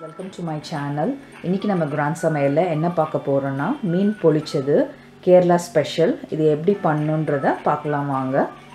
welcome to my channel இன்றைக்கி நம்ம grand சமையலில் என்ன பார்க்க போகிறோன்னா மீன் பொளிச்சது கேரளா ஸ்பெஷல் இது எப்படி பண்ணுன்றத பார்க்கலாம் வாங்க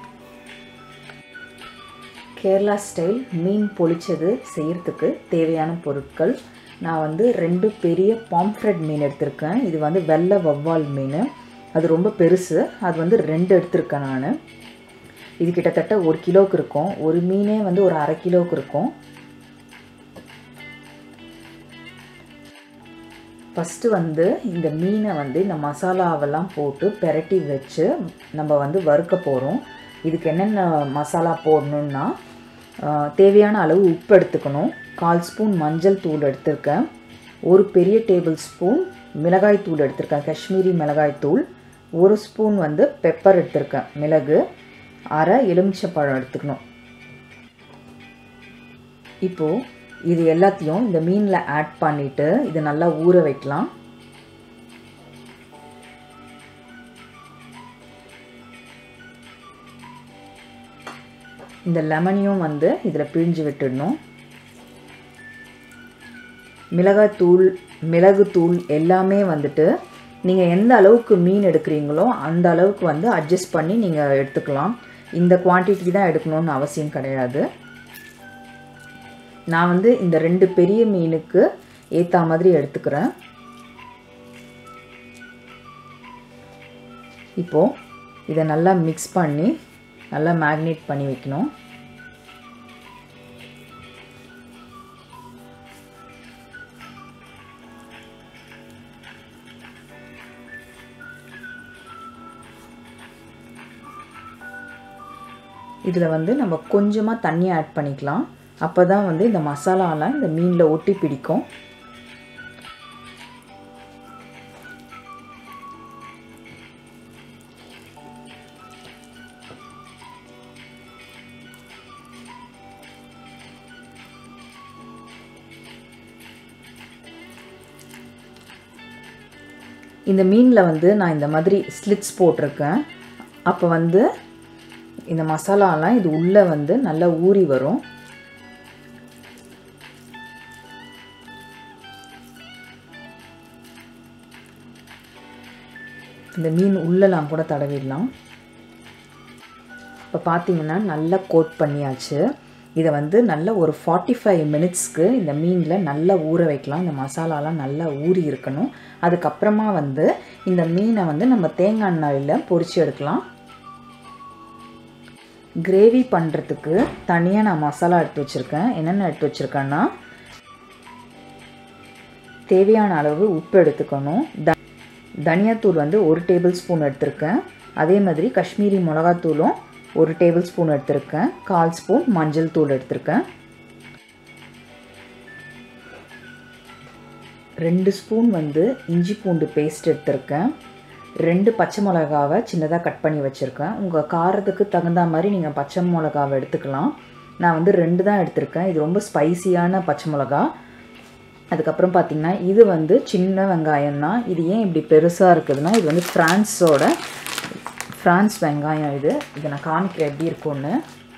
கேரளா ஸ்டைல் மீன் பொளிச்சது செய்கிறதுக்கு தேவையான பொருட்கள் நான் வந்து ரெண்டு பெரிய பாம்ஃப்ரெட் மீன் எடுத்திருக்கேன் இது வந்து வெள்ளை வவ்வால் மீன் அது ரொம்ப பெருசு அது வந்து ரெண்டு எடுத்திருக்கேன் நான் இது கிட்டத்தட்ட ஒரு கிலோவுக்கு இருக்கும் ஒரு மீனே வந்து ஒரு அரை கிலோவுக்கு இருக்கும் ஃபஸ்ட்டு வந்து இந்த மீனை வந்து இந்த மசாலாவெல்லாம் போட்டு பெரட்டி வச்சு நம்ம வந்து வறுக்க போகிறோம் இதுக்கு என்னென்ன மசாலா போடணுன்னா தேவையான அளவு உப்பு எடுத்துக்கணும் கால் ஸ்பூன் மஞ்சள் தூள் எடுத்திருக்கேன் ஒரு பெரிய டேபிள் ஸ்பூன் மிளகாய் தூள் எடுத்திருக்கேன் காஷ்மீரி மிளகாய் தூள் ஒரு ஸ்பூன் வந்து பெப்பர் எடுத்திருக்கேன் மிளகு அரை எலுமிச்சப்பழம் எடுத்துக்கணும் இப்போது இது எல்லாத்தையும் இந்த மீனில் ஆட் பண்ணிவிட்டு இது நல்லா ஊற வைக்கலாம் இந்த லெமனையும் வந்து இதில் பிழிஞ்சு விட்டுடணும் மிளகாய்த்தூள் மிளகுத்தூள் எல்லாமே வந்துட்டு நீங்கள் எந்த அளவுக்கு மீன் எடுக்கிறீங்களோ அந்த அளவுக்கு வந்து அட்ஜஸ்ட் பண்ணி நீங்கள் எடுத்துக்கலாம் இந்த குவான்டிட்டி தான் எடுக்கணும்னு அவசியம் கிடையாது நான் வந்து இந்த ரெண்டு பெரிய மீனுக்கு ஏற்ற மாதிரி எடுத்துக்கிறேன் இப்போது இதை நல்லா மிக்ஸ் பண்ணி நல்லா மேக்னேட் பண்ணி வைக்கணும் இதில் வந்து நம்ம கொஞ்சமாக தண்ணி ஆட் பண்ணிக்கலாம் அப்போ தான் வந்து இந்த மசாலாலாம் இந்த மீனில் ஒட்டி பிடிக்கும் இந்த மீனில் வந்து நான் இந்த மாதிரி ஸ்லிட்ஸ் போட்டிருக்கேன் அப்போ வந்து இந்த மசாலாலாம் இது உள்ளே வந்து நல்லா ஊறி வரும் இந்த மீன் உள்ளெல்லாம் கூட தடவிடலாம் இப்போ பார்த்தீங்கன்னா நல்லா கோட் பண்ணியாச்சு இதை வந்து நல்ல ஒரு ஃபார்ட்டி ஃபைவ் மினிட்ஸ்க்கு இந்த மீனில் நல்லா ஊற வைக்கலாம் இந்த மசாலாலாம் நல்லா ஊறி இருக்கணும் அதுக்கப்புறமா வந்து இந்த மீனை வந்து நம்ம தேங்காய் எண்ணெயில் பொரிச்சு எடுக்கலாம் கிரேவி பண்ணுறதுக்கு தனியாக நான் மசாலா எடுத்து வச்சுருக்கேன் என்னென்ன எடுத்து வச்சுருக்கேன்னா தேவையான அளவு உப்பு எடுத்துக்கணும் த தனியாத்தூள் வந்து ஒரு டேபிள் ஸ்பூன் எடுத்திருக்கேன் அதே மாதிரி காஷ்மீரி மிளகாத்தூளும் ஒரு டேபிள் ஸ்பூன் எடுத்திருக்கேன் கால் ஸ்பூன் மஞ்சள் தூள் எடுத்திருக்கேன் ரெண்டு ஸ்பூன் வந்து இஞ்சி பூண்டு பேஸ்ட் எடுத்திருக்கேன் ரெண்டு பச்சை மிளகாவை சின்னதாக கட் பண்ணி வச்சுருக்கேன் உங்கள் காரத்துக்கு தகுந்த மாதிரி நீங்கள் பச்சை மிளகாவை எடுத்துக்கலாம் நான் வந்து ரெண்டு தான் எடுத்திருக்கேன் இது ரொம்ப ஸ்பைசியான பச்சை மிளகா அதுக்கப்புறம் பார்த்திங்கன்னா இது வந்து சின்ன வெங்காயம் தான் இது ஏன் இப்படி பெருசாக இருக்குதுன்னா இது வந்து ஃப்ரான்ஸோட ஃப்ரான்ஸ் வெங்காயம் இது இதை நான் காணிக்கிறேன் எப்படி இருக்கும்னு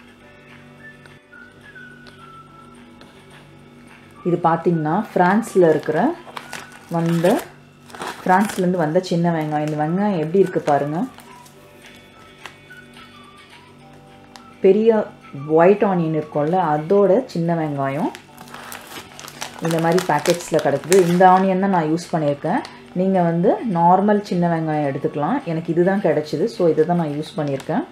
இது பார்த்திங்கன்னா ஃப்ரான்ஸில் இருக்கிற வந்த ஃப்ரான்ஸ்லேருந்து வந்த சின்ன வெங்காயம் இந்த வெங்காயம் எப்படி இருக்குது பாருங்கள் பெரிய ஒயிட் ஆனியன் இருக்கும்ல அதோட சின்ன வெங்காயம் இந்த மாதிரி பேக்கெட்ஸில் கிடக்குது இந்த ஆனியன் தான் நான் யூஸ் பண்ணியிருக்கேன் நீங்கள் வந்து நார்மல் சின்ன வெங்காயம் எடுத்துக்கலாம் எனக்கு இதுதான் கிடச்சிது ஸோ இதை தான் நான் யூஸ் பண்ணியிருக்கேன்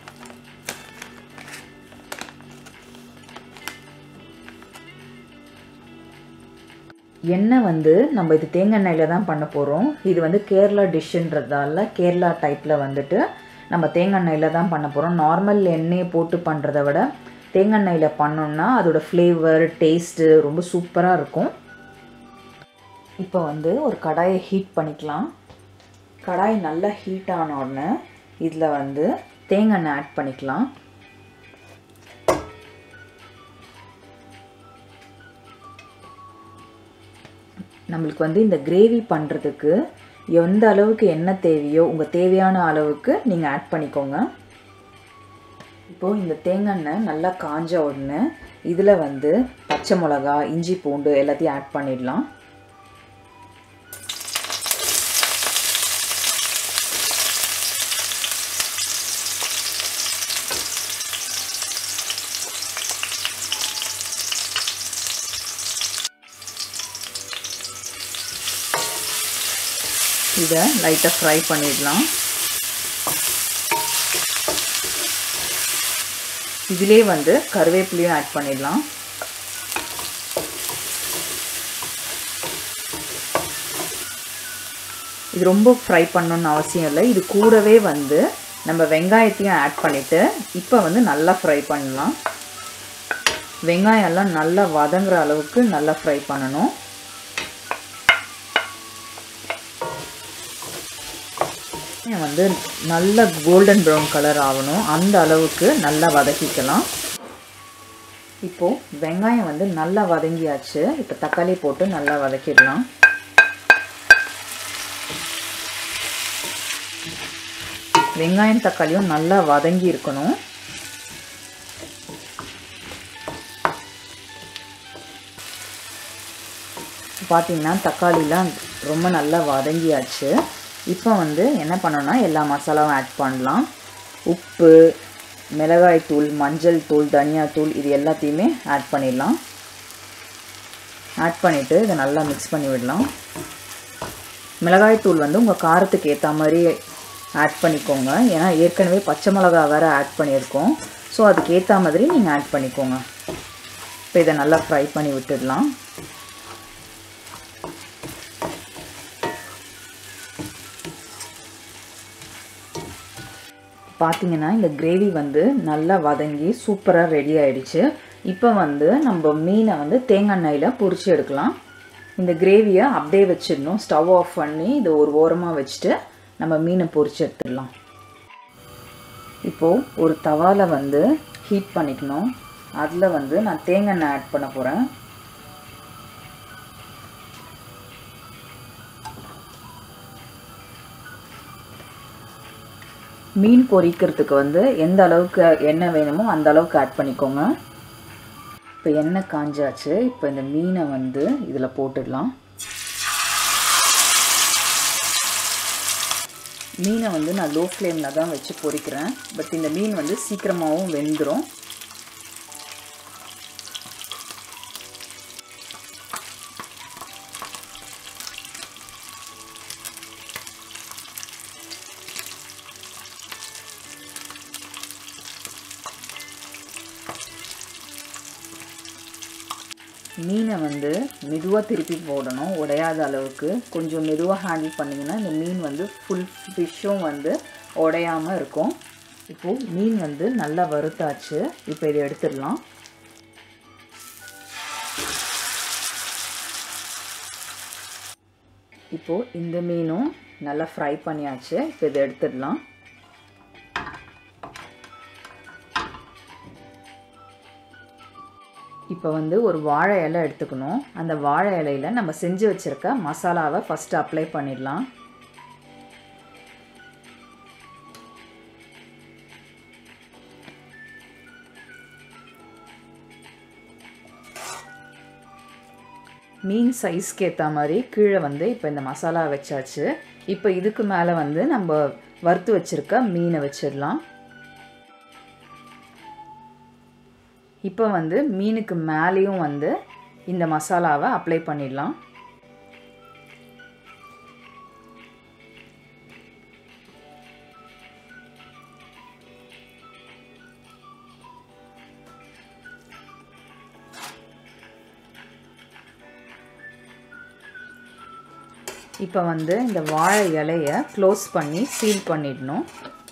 எண்ணெய் வந்து நம்ம இது தேங்காய் எண்ணெயில் தான் பண்ண போகிறோம் இது வந்து கேரளா டிஷ்ஷுன்றதால கேரளா டைப்பில் வந்துட்டு நம்ம தேங்காய் எண்ணெயில் தான் பண்ண போகிறோம் நார்மல் எண்ணெயை போட்டு பண்ணுறத விட தேங்காய் எண்ணெயில் பண்ணோம்னா அதோடய ஃப்ளேவர் டேஸ்ட்டு ரொம்ப சூப்பராக இருக்கும் இப்போ வந்து ஒரு கடாயை ஹீட் பண்ணிக்கலாம் கடாய் நல்லா ஹீட் ஆன உடனே இதில் வந்து தேங்காய் எண்ணெய் ஆட் பண்ணிக்கலாம் நம்மளுக்கு வந்து இந்த கிரேவி பண்ணுறதுக்கு எந்த அளவுக்கு எண்ணெய் தேவையோ உங்கள் தேவையான அளவுக்கு நீங்கள் ஆட் பண்ணிக்கோங்க இப்போது இந்த தேங்காய் எண்ணெய் நல்லா காஞ்ச உடனே இதில் வந்து பச்சை மிளகா இஞ்சி பூண்டு எல்லாத்தையும் ஆட் பண்ணிடலாம் இதை லைட்டாக ஃப்ரை பண்ணிடலாம் இதிலே வந்து கருவேப்பிலையும் ஆட் பண்ணிடலாம் இது ரொம்ப ஃப்ரை பண்ணணும்னு அவசியம் இல்லை இது கூடவே வந்து நம்ம வெங்காயத்தையும் ஆட் பண்ணிவிட்டு இப்போ வந்து நல்லா ஃப்ரை பண்ணலாம் வெங்காயம் எல்லாம் நல்லா வதங்குற அளவுக்கு நல்லா ஃப்ரை பண்ணணும் வந்து நல்ல கோல்டன் ப்ரௌன் கலர் ஆகணும் அந்த அளவுக்கு நல்லா வதக்கிக்கலாம் இப்போது வெங்காயம் வந்து நல்லா வதங்கியாச்சு இப்போ தக்காளி போட்டு நல்லா வதக்கிடலாம் வெங்காயம் தக்காளியும் நல்லா வதங்கி இருக்கணும் பார்த்தீங்கன்னா தக்காளிலாம் ரொம்ப நல்லா வதங்கியாச்சு இப்போ வந்து என்ன பண்ணோன்னா எல்லா மசாலாவும் ஆட் பண்ணலாம் உப்பு மிளகாய் தூள் மஞ்சள் தூள் தனியாத்தூள் இது எல்லாத்தையுமே ஆட் பண்ணிடலாம் ஆட் பண்ணிவிட்டு இதை நல்லா மிக்ஸ் பண்ணி விடலாம் மிளகாய் தூள் வந்து உங்கள் காரத்துக்கு ஏற்ற மாதிரி ஆட் பண்ணிக்கோங்க ஏன்னா ஏற்கனவே பச்சை மிளகா வேறு ஆட் பண்ணியிருக்கோம் ஸோ அதுக்கு ஏற்ற மாதிரி நீங்கள் ஆட் பண்ணிக்கோங்க இப்போ இதை நல்லா ஃப்ரை பண்ணி விட்டுடலாம் பார்த்தீங்கன்னா இந்த கிரேவி வந்து நல்லா வதங்கி சூப்பராக ரெடி ஆயிடுச்சு இப்போ வந்து நம்ம மீனை வந்து தேங்காய் எண்ணெயில் பொரிச்சு எடுக்கலாம் இந்த கிரேவியை அப்படியே வச்சிடணும் ஸ்டவ் ஆஃப் பண்ணி இதை ஒரு ஓரமாக வச்சுட்டு நம்ம மீனை பொரிச்சு எடுத்துடலாம் இப்போது ஒரு தவாவில் வந்து ஹீட் பண்ணிக்கணும் அதில் வந்து நான் தேங்காய் எண்ணெய் ஆட் பண்ண போகிறேன் மீன் பொரிக்கிறதுக்கு வந்து எந்த அளவுக்கு எண்ணெய் வேணுமோ அந்த அளவுக்கு ஆட் பண்ணிக்கோங்க இப்போ எண்ணெய் காஞ்சாச்சு இப்போ இந்த மீனை வந்து இதில் போட்டுடலாம் மீனை வந்து நான் லோ ஃப்ளேமில் தான் வச்சு பொரிக்கிறேன் பட் இந்த மீன் வந்து சீக்கிரமாகவும் வெந்துடும் மீனை வந்து மெதுவாக திருப்பி போடணும் உடையாத அளவுக்கு கொஞ்சம் மெதுவாக ஹேண்டில் பண்ணிங்கன்னா இந்த மீன் வந்து ஃபுல் ஃபிஷ்ஷும் வந்து உடையாமல் இருக்கும் இப்போது மீன் வந்து நல்லா வறுத்தாச்சு இப்போ இதை எடுத்துடலாம் இப்போது இந்த மீனும் நல்லா ஃப்ரை பண்ணியாச்சு இப்போ இதை எடுத்துடலாம் இப்போ வந்து ஒரு வாழை இலை எடுத்துக்கணும் அந்த வாழை இலையில் நம்ம செஞ்சு வச்சுருக்க மசாலாவை ஃபஸ்ட்டு அப்ளை பண்ணிடலாம் மீன் சைஸ்க்கு ஏற்ற மாதிரி கீழே வந்து இப்போ இந்த மசாலா வச்சாச்சு இப்போ இதுக்கு மேலே வந்து நம்ம வறுத்து வச்சுருக்க மீனை வச்சிடலாம் இப்போ வந்து மீனுக்கு மேலேயும் வந்து இந்த மசாலாவை அப்ளை பண்ணிடலாம் இப்போ வந்து இந்த வாழை இலையை க்ளோஸ் பண்ணி சீல் பண்ணிடணும்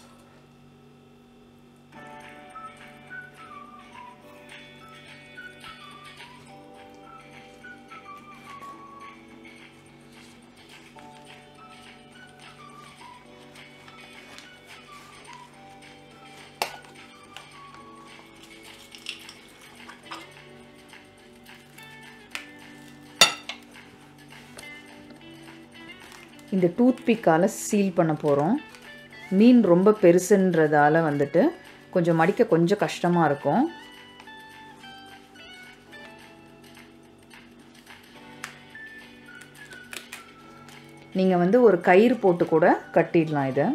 இந்த டூத் பிக்கால் சீல் பண்ண போகிறோம் மீன் ரொம்ப பெருசுன்றதால வந்துட்டு கொஞ்சம் மடிக்க கொஞ்சம் கஷ்டமாக இருக்கும் நீங்கள் வந்து ஒரு கயிறு போட்டு கூட கட்டிடலாம் இதை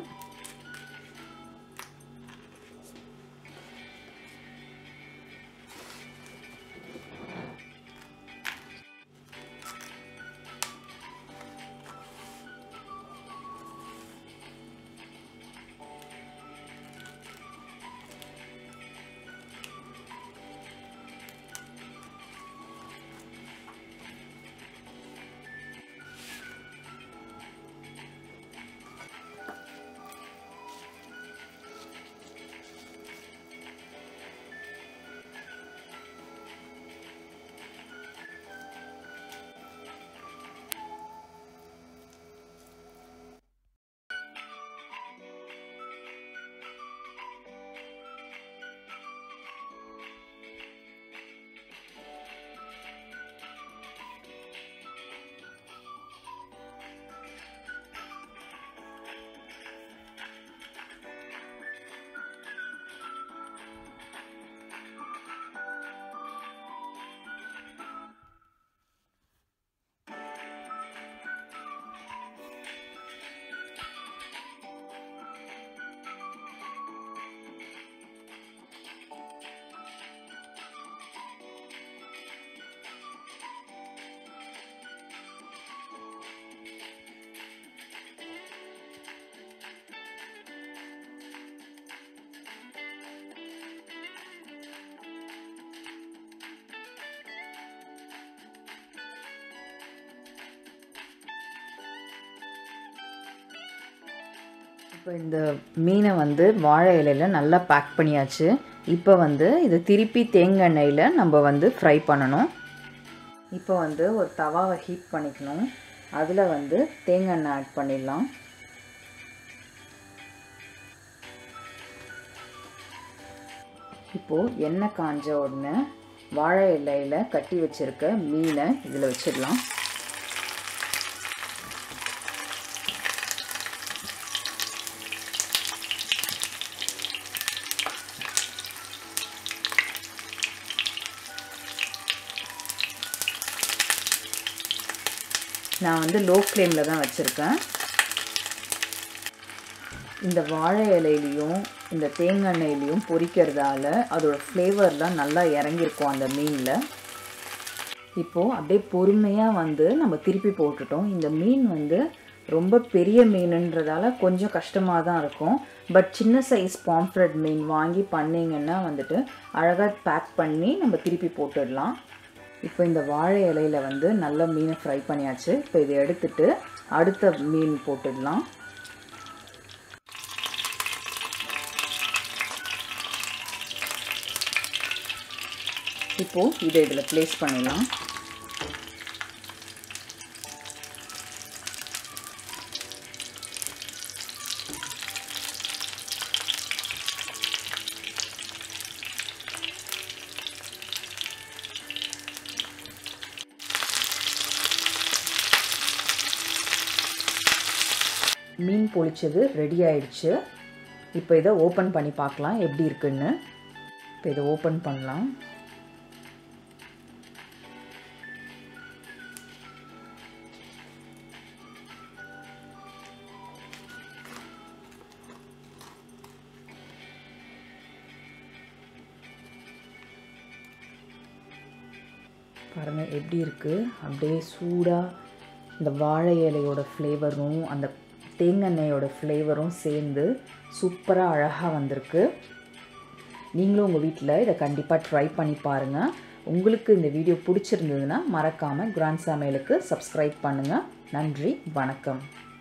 இப்போ இந்த மீனை வந்து வாழை இலையில் நல்லா பேக் பண்ணியாச்சு இப்போ வந்து இதை திருப்பி தேங்காய் எண்ணெயில் நம்ம வந்து ஃப்ரை பண்ணணும் இப்போ வந்து ஒரு தவாவை ஹீட் பண்ணிக்கணும் அதில் வந்து தேங்காய் எண்ணெய் ஆட் பண்ணிடலாம் இப்போது எண்ணெய் காஞ்ச உடனே வாழை இலையில் கட்டி வச்சுருக்க மீனை இதில் வச்சிடலாம் நான் வந்து லோ ஃப்ளேமில் தான் வச்சுருக்கேன் இந்த வாழை இலையிலையும் இந்த தேங்காய் எண்ணெயிலையும் பொரிக்கிறதால அதோட ஃப்ளேவர்லாம் நல்லா இறங்கியிருக்கும் அந்த மீனில் இப்போது அப்படியே பொறுமையாக வந்து நம்ம திருப்பி போட்டுட்டோம் இந்த மீன் வந்து ரொம்ப பெரிய மீனுன்றதால கொஞ்சம் கஷ்டமாக தான் இருக்கும் பட் சின்ன சைஸ் பாம்ஃப்ரெட் மீன் வாங்கி பண்ணிங்கன்னா வந்துட்டு அழகாக பேக் பண்ணி நம்ம திருப்பி போட்டுடலாம் இப்போ இந்த வாழை இலையில வந்து நல்ல மீனை ஃப்ரை பண்ணியாச்சு இப்போ இதை எடுத்துட்டு அடுத்த மீன் போட்டுடலாம் இப்போது இதை இதில் ப்ளேஸ் பண்ணிடலாம் மீன் பொளிச்சது ரெடி ஆயிடுச்சு இப்போ இதை ஓப்பன் பண்ணி பார்க்கலாம் எப்படி இருக்குன்னு இப்போ இதை ஓப்பன் பண்ணலாம் பாருங்கள் எப்படி இருக்குது அப்படியே சூடாக இந்த வாழை இலையோட ஃப்ளேவரும் அந்த தேங்காய் ஃப்ளேவரும் சேர்ந்து சூப்பராக அழகாக வந்திருக்கு நீங்களும் உங்கள் வீட்டில் இதை கண்டிப்பாக ட்ரை பண்ணி பாருங்கள் உங்களுக்கு இந்த வீடியோ பிடிச்சிருந்ததுன்னா மறக்காமல் கிராண்ட் சமையலுக்கு சப்ஸ்கிரைப் பண்ணுங்கள் நன்றி வணக்கம்